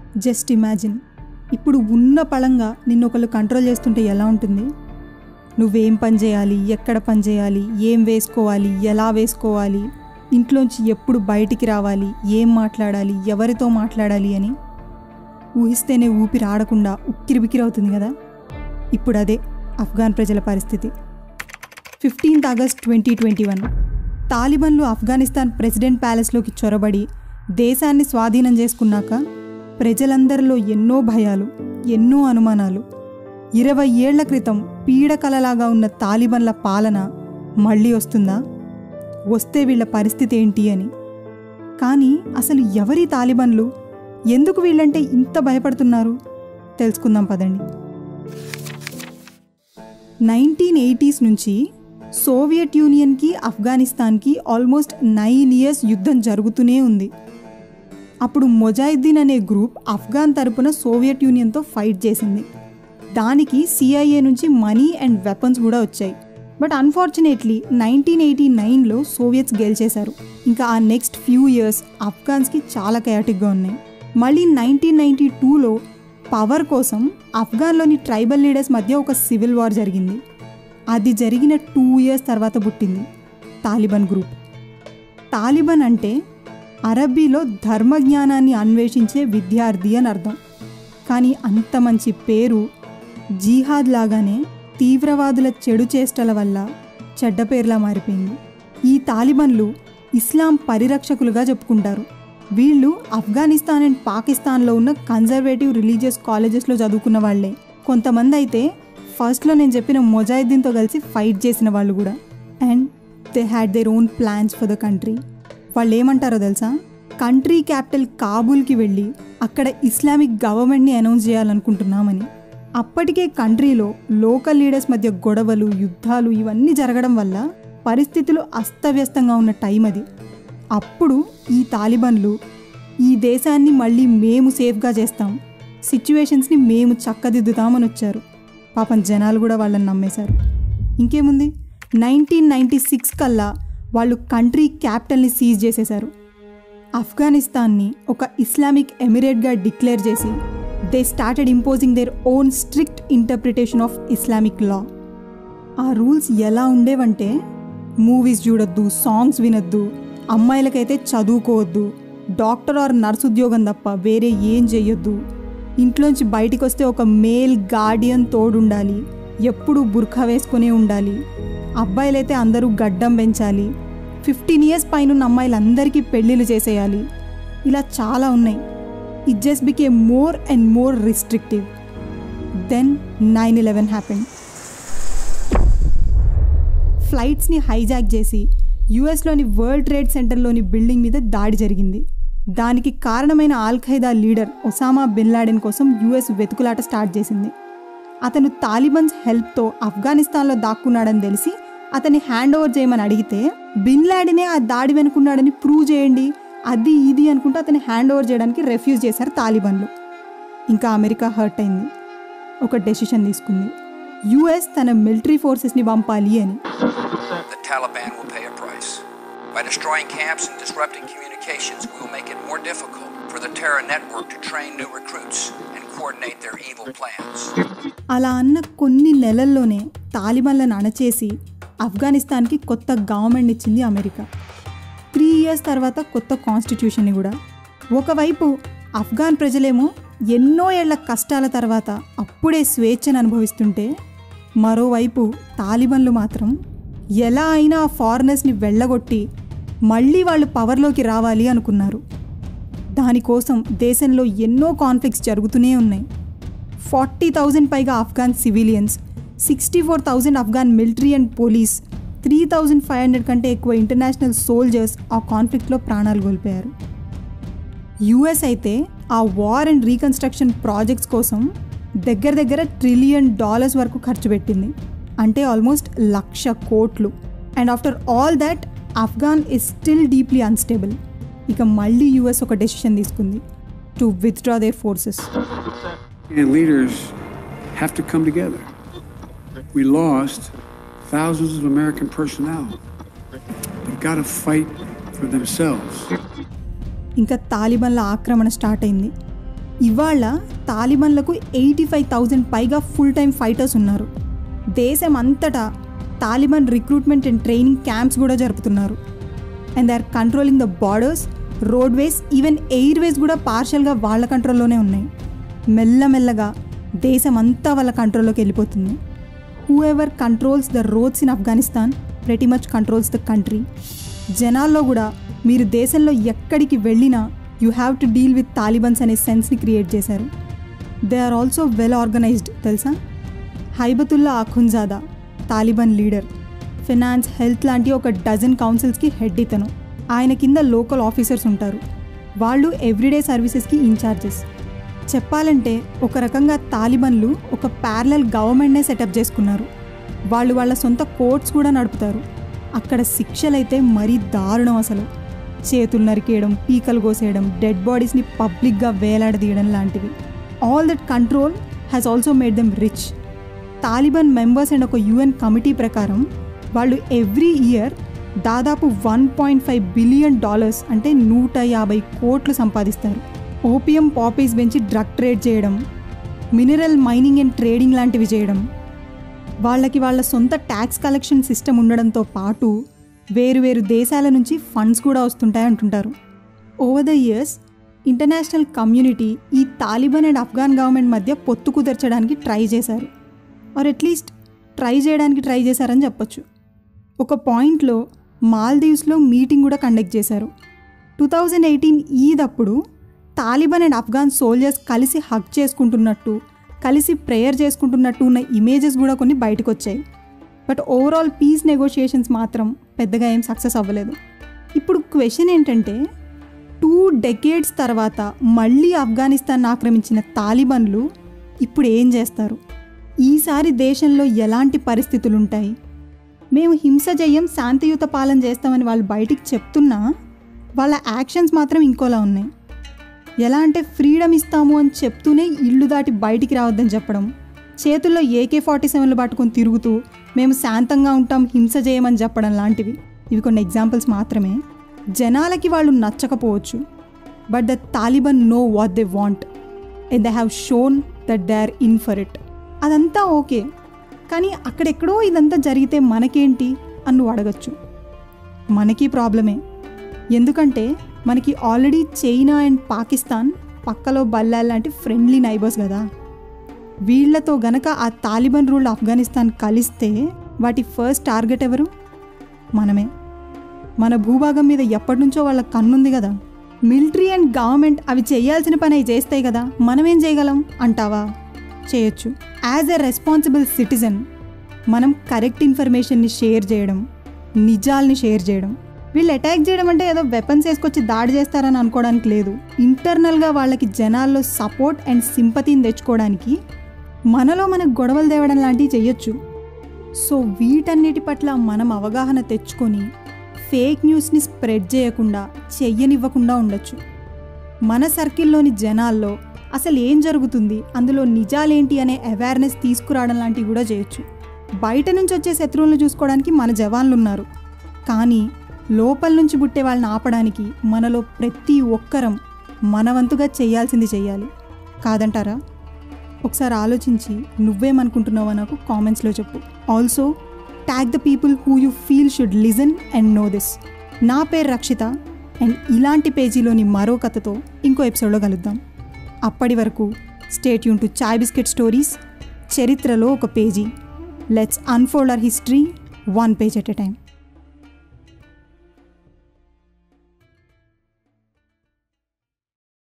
Just imagine ఇప్పుడు ఉన్న పళంగా నిన్ను ఒకళ్ళు కంట్రోల్ చేస్తుంటే ఎలా ఉంటుంది నువ్వేం పని చేయాలి ఎక్కడ పని చేయాలి ఏం వేసుకోవాలి ఎలా వేసుకోవాలి ఇంట్లోంచి ఎప్పుడు బయటికి రావాలి ఏం మాట్లాడాలి ఎవరితో మాట్లాడాలి అని ఊహిస్తేనే ఊపిరి ఆడకుండా ఉక్కిరి బిక్కిరి అవుతుంది కదా ఇప్పుడు అదే ఆఫ్ఘాన్ ప్రజల పరిస్థితి fifteenth August twenty twenty one తాలిబన్లు ఆఫ్ఘనిస్తాన్ ప్రెసిడెంట్ ప్యాలెస్లోకి చొరబడి దేశాన్ని స్వాధీనం చేసుకున్నాక ప్రజలందరిలో ఎన్నో భయాలు ఎన్నో అనుమానాలు ఇరవై ఏళ్ల క్రితం పీడకలలాగా ఉన్న తాలిబన్ల పాలన మళ్ళీ వస్తుందా వస్తే వీళ్ళ పరిస్థితి ఏంటి అని కానీ అసలు ఎవరి తాలిబన్లు ఎందుకు వీళ్ళంటే ఇంత భయపడుతున్నారు తెలుసుకుందాం పదండి నైన్టీన్ ఎయిటీస్ నుంచి సోవియట్ యూనియన్కి ఆఫ్ఘనిస్తాన్కి ఆల్మోస్ట్ నైన్ ఇయర్స్ యుద్ధం జరుగుతూనే ఉంది అప్పుడు మొజాయిద్దీన్ అనే గ్రూప్ ఆఫ్ఘాన్ తరపున సోవియట్ యూనియన్తో ఫైట్ చేసింది దానికి సిఐఏ నుంచి మనీ అండ్ వెపన్స్ కూడా వచ్చాయి బట్ అన్ఫార్చునేట్లీ నైన్టీన్ ఎయిటీ నైన్లో సోవియట్స్ గెలిచేశారు ఇంకా ఆ నెక్స్ట్ ఫ్యూ ఇయర్స్ ఆఫ్ఘాన్స్కి చాలా కయాటిక్గా ఉన్నాయి మళ్ళీ నైన్టీన్ నైంటీ టూలో పవర్ కోసం ఆఫ్ఘాన్లోని ట్రైబల్ లీడర్స్ మధ్య ఒక సివిల్ వార్ జరిగింది అది జరిగిన టూ ఇయర్స్ తర్వాత పుట్టింది తాలిబాన్ గ్రూప్ తాలిబాన్ అంటే అరబ్బీలో ధర్మజ్ఞానాన్ని అన్వేషించే విద్యార్థి అని అర్థం కానీ అంత మంచి పేరు జీహాద్ లాగానే తీవ్రవాదుల చెడు చేష్టల వల్ల చెడ్డ పేర్లా మారిపోయింది ఈ తాలిబన్లు ఇస్లాం పరిరక్షకులుగా చెప్పుకుంటారు వీళ్ళు ఆఫ్ఘనిస్తాన్ అండ్ పాకిస్తాన్లో ఉన్న కన్జర్వేటివ్ రిలీజియస్ కాలేజెస్లో చదువుకున్న వాళ్ళే కొంతమంది అయితే ఫస్ట్లో నేను చెప్పిన మొజాయిద్దీన్తో కలిసి ఫైట్ చేసిన వాళ్ళు కూడా and they had their own plans for the country వాళ్ళు ఏమంటారో తెలుసా కంట్రీ క్యాపిటల్ కాబూల్కి వెళ్ళి అక్కడ ఇస్లామిక్ గవర్నమెంట్ని అనౌన్స్ చేయాలనుకుంటున్నామని అప్పటికే కంట్రీలో లోకల్ లీడర్స్ మధ్య గొడవలు యుద్ధాలు ఇవన్నీ జరగడం వల్ల పరిస్థితులు అస్తవ్యస్తంగా ఉన్న టైం అది అప్పుడు ఈ తాలిబన్లు ఈ దేశాన్ని మళ్ళీ మేము సేఫ్గా చేస్తాం సిచ్యువేషన్స్ని మేము చక్కదిద్దుతామని వచ్చారు పాపం జనాలు కూడా వాళ్ళని నమ్మేశారు ఇంకేముంది నైన్టీన్ నైంటీ సిక్స్ కల్లా వాళ్ళు కంట్రీ క్యాపిటల్ని సీజ్ చేసేశారు ఆఫ్ఘనిస్తాన్ని ఒక ఇస్లామిక్ ఎమిరేట్గా డిక్లేర్ చేసి they started imposing their own strict interpretation of Islamic law ఆ రూల్స్ ఎలా ఉండేవంటే మూవీస్ చూడొద్దు సాంగ్స్ వినొద్దు అమ్మాయిలకైతే చదువుకోవద్దు డాక్టర్ ఆర్ నర్స్ ఉద్యోగం తప్ప వేరే ఏం చెయ్యొద్దు ఇంట్లోంచి బయటికి వస్తే ఒక మేల్ గార్డియన్ తోడుండాలి ఎప్పుడూ బుర్ఖా వేసుకునే ఉండాలి అబ్బాయిలైతే అందరూ గడ్డం పెంచాలి ఫిఫ్టీన్ ఇయర్స్ పైన అమ్మాయిలందరికీ పెళ్ళిళ్ళు చేసేయాలి ఇలా చాలా ఉన్నాయి it just became more and more restrictive then nine eleven happened ఫ్లైట్స్ని హైజాక్ చేసి యుఎస్లోని వరల్డ్ ట్రేడ్ సెంటర్లోని బిల్డింగ్ మీద దాడి జరిగింది దానికి కారణమైన al Qaeda leader Osama bin Laden కోసం యుఎస్ వెతుకులాట స్టార్ట్ చేసింది అతను తాలిబన్స్ హెల్ప్తో ఆఫ్ఘనిస్తాన్లో దాక్కున్నాడని తెలిసి అతన్ని హ్యాండ్ ఓవర్ చేయమని అడిగితే బిన్ లాడెనే ఆ దాడి వెనుకున్నాడని ప్రూవ్ చేయండి అది ఇది అనుకుంటూ అతన్ని హ్యాండ్ ఓవర్ చేయడానికి రెఫ్యూజ్ చేశారు తాలిబన్లు ఇంకా అమెరికా హర్ట్ అయింది ఒక డెసిషన్ తీసుకుంది యుఎస్ తన మిలిటరీ ఫోర్సెస్ని పంపాలి అని The Taliban will pay a price. By destroying camps and disrupting communications, we will make it more difficult for the terror network to train new recruits and coordinate their evil plans. అలా అన్న కొన్ని నెలల్లోనే తాలిబాన్లను అణచేసి ఆఫ్ఘనిస్తాన్కి కొత్త government ఇచ్చింది America three years తర్వాత కొత్త కాన్స్టిట్యూషన్ని కూడా ఒకవైపు ఆఫ్ఘాన్ ప్రజలేమో ఎన్నో ఏళ్ల కష్టాల తర్వాత అప్పుడే స్వేచ్ఛను అనుభవిస్తుంటే మరోవైపు తాలిబన్లు మాత్రం ఎలా అయినా ఆ ఫారినర్స్ని వెళ్ళగొట్టి మళ్ళీ వాళ్ళు పవర్లోకి రావాలి అనుకున్నారు దానికోసం దేశంలో ఎన్నో కాన్ఫ్లిక్ట్స్ జరుగుతూనే ఉన్నాయి ఫార్టీ థౌజండ్ పైగా Afghan civilians sixty four thousand Afghan military and police three thousand five hundred కంటే ఎక్కువ ఇంటర్నేషనల్ సోల్జర్స్ ఆ కాన్ఫ్లిక్ట్లో ప్రాణాలు కోల్పోయారు యుఎస్ అయితే ఆ వార్ అండ్ రీకన్స్ట్రక్షన్ ప్రాజెక్ట్స్ కోసం దగ్గర దగ్గర ట్రిలియన్ డాలర్స్ వరకు ఖర్చు పెట్టింది అంటే ఆల్మోస్ట్ లక్ష కోట్లు and after all that Afghan is still deeply unstable ఇక మళ్ళీ యుఎస్ ఒక డెసిషన్ తీసుకుంది to withdraw their forces And leaders have to come together. We lost thousands of American personnel. They've got to fight for themselves. ఇంకా తాలిబన్ల ఆక్రమణ start అయింది ఇవాళ తాలిబాన్లకు eighty five thousand పైగా ఫుల్ టైం ఫైటర్స్ ఉన్నారు దేశం అంతటా Taliban recruitment and training camps కూడా జరుపుతున్నారు and they are controlling the borders roadways even airways కూడా పార్షల్గా వాళ్ళ కంట్రోల్లోనే ఉన్నాయి మెల్లమెల్లగా దేశం అంతా వాళ్ళ కంట్రోల్లోకి వెళ్ళిపోతుంది whoever controls the roads in Afghanistan pretty much controls the country జనాల్లో కూడా మీరు దేశంలో ఎక్కడికి వెళ్ళినా you have to deal with Talibans అనే సెన్స్ని క్రియేట్ చేశారు they are also well organised తెలుసా Hibatullah Akhundzada Taliban leader finance health లాంటి ఒక డజన్ కౌన్సిల్స్కి హెడ్ ఇతను ఆయన కింద లోకల్ ఆఫీసర్స్ ఉంటారు వాళ్ళు ఎవ్రీడే సర్వీసెస్కి ఇన్ఛార్జెస్ చెప్పాలంటే ఒక రకంగా తాలిబన్లు ఒక ప్యారలల్ గవర్నమెంట్నే సెటప్ చేసుకున్నారు వాళ్ళు వాళ్ళ సొంత కోర్ట్స్ కూడా నడుపుతారు అక్కడ శిక్షలైతే మరీ దారుణం అసలు చేతులు నరికేయడం పీకలు కోసేయడం డెడ్ బాడీస్ని పబ్లిక్గా వేలాడదీయడం లాంటివి all that control has also made them rich Taliban members and ఒక యుఎన్ కమిటీ ప్రకారం వాళ్ళు ఎవ్రీ ఇయర్ దాదాపు one point five billion dollars అంటే నూట యాభై కోట్లు సంపాదిస్తారు ఓపియం పాపీస్ పెంచి డ్రగ్ ట్రేడ్ చేయడం మినరల్ మైనింగ్ అండ్ ట్రేడింగ్ లాంటివి చేయడం వాళ్ళకి వాళ్ళ సొంత ట్యాక్స్ కలెక్షన్ సిస్టమ్ ఉండడంతో పాటు వేరు వేరు దేశాల నుంచి ఫండ్స్ కూడా వస్తుంటాయి అంటుంటారు over the years international community ఈ తాలిబాన్ అండ్ ఆఫ్ఘాన్ గవర్నమెంట్ మధ్య పొత్తు కుదర్చడానికి ట్రై చేశారు ఆర్ అట్లీస్ట్ ట్రై చేయడానికి ట్రై చేశారని చెప్పొచ్చు ఒక పాయింట్లో మాల్దీవ్స్లో మీటింగ్ కూడా కండక్ట్ చేశారు టూ థౌజండ్ ఎయిటీన్ ఈద్ అప్పుడు తాలిబాన్ అండ్ ఆఫ్ఘాన్ సోల్జర్స్ కలిసి హక్ చేసుకుంటున్నట్టు కలిసి ప్రేయర్ చేసుకుంటున్నట్టు ఉన్న ఇమేజెస్ కూడా కొన్ని బయటకు వచ్చాయి బట్ ఓవరాల్ పీస్ నెగోషియేషన్స్ మాత్రం పెద్దగా ఏం సక్సెస్ అవ్వలేదు ఇప్పుడు క్వశ్చన్ ఏంటంటే టూ డెకేడ్స్ తర్వాత మళ్ళీ ఆఫ్ఘనిస్తాన్ ఆక్రమించిన తాలిబన్లు ఇప్పుడు ఏం చేస్తారు ఈసారి దేశంలో ఎలాంటి పరిస్థితులు ఉంటాయి మేము హింస చెయ్యం శాంతియుత పాలన చేస్తామని వాళ్ళు బయటికి చెప్తున్నా వాళ్ళ యాక్షన్స్ మాత్రం ఇంకోలా ఉన్నాయి ఎలా అంటే ఫ్రీడమ్ ఇస్తాము అని చెప్తూనే ఇల్లు దాటి బయటికి రావద్దని చెప్పడం చేతుల్లో ఏకే ఫార్టీ సెవెన్లు పట్టుకొని తిరుగుతూ మేము శాంతంగా ఉంటాం హింస చేయమని చెప్పడం లాంటివి ఇవి కొన్ని ఎగ్జాంపుల్స్ మాత్రమే జనాలకి వాళ్ళు నచ్చకపోవచ్చు but the Taliban know what they want and they have shown that they are in for it అదంతా ఓకే కానీ అక్కడెక్కడో ఇదంతా జరిగితే మనకేంటి అని నువ్వు అడగచ్చు మనకి ప్రాబ్లమే ఎందుకంటే మనకి ఆల్రెడీ చైనా అండ్ పాకిస్తాన్ పక్కలో బల్లాల్ లాంటి ఫ్రెండ్లీ నైబర్స్ కదా వీళ్లతో గనక ఆ తాలిబాన్ రూల్ ఆఫ్ఘనిస్తాన్ కలిస్తే వాటి ఫస్ట్ టార్గెట్ ఎవరు మనమే మన భూభాగం మీద ఎప్పటి నుంచో వాళ్ళ కన్నుంది కదా మిలిటరీ అండ్ గవర్నమెంట్ అవి చేయాల్సిన పని అవి చేస్తాయి కదా మనమేం చేయగలం అంటావా చేయొచ్చు యాజ్ ఎ రెస్పాన్సిబుల్ సిటిజన్ మనం కరెక్ట్ ఇన్ఫర్మేషన్ని షేర్ చేయడం నిజాల్ని షేర్ చేయడం వీళ్ళు అటాక్ చేయడం అంటే ఏదో వెపన్స్ వేసుకొచ్చి దాడి చేస్తారని అనుకోవడానికి లేదు ఇంటర్నల్గా వాళ్ళకి జనాల్లో సపోర్ట్ అండ్ సింపతిని తెచ్చుకోవడానికి మనలో మనకు గొడవలు తేవడం లాంటివి చేయొచ్చు సో వీటన్నిటి పట్ల మనం అవగాహన తెచ్చుకొని ఫేక్ న్యూస్ని స్ప్రెడ్ చేయకుండా చెయ్యనివ్వకుండా ఉండొచ్చు మన సర్కిల్లోని జనాల్లో అసలు ఏం జరుగుతుంది అందులో నిజాలేంటి అనే అవేర్నెస్ తీసుకురావడం లాంటివి కూడా చేయొచ్చు బయట నుంచి వచ్చే శత్రువులను చూసుకోవడానికి మన జవాన్లు ఉన్నారు కానీ లోపల నుంచి పుట్టే వాళ్ళని ఆపడానికి మనలో ప్రతి ఒక్కరం మన వంతుగా చేయాల్సింది చేయాలి కాదంటారా ఒకసారి ఆలోచించి నువ్వేమనుకుంటున్నావో నాకు కామెంట్స్లో చెప్పు also tag the people who you feel should listen and know this నా పేరు రక్షిత అండ్ ఇలాంటి పేజీలోని మరో కథతో ఇంకో ఎపిసోడ్లో కలుద్దాం అప్పటి వరకు స్టేట్ యూన్ టు చాయ్ బిస్కెట్ స్టోరీస్ చరిత్రలో ఒక పేజీ let's unfold our history one page at a time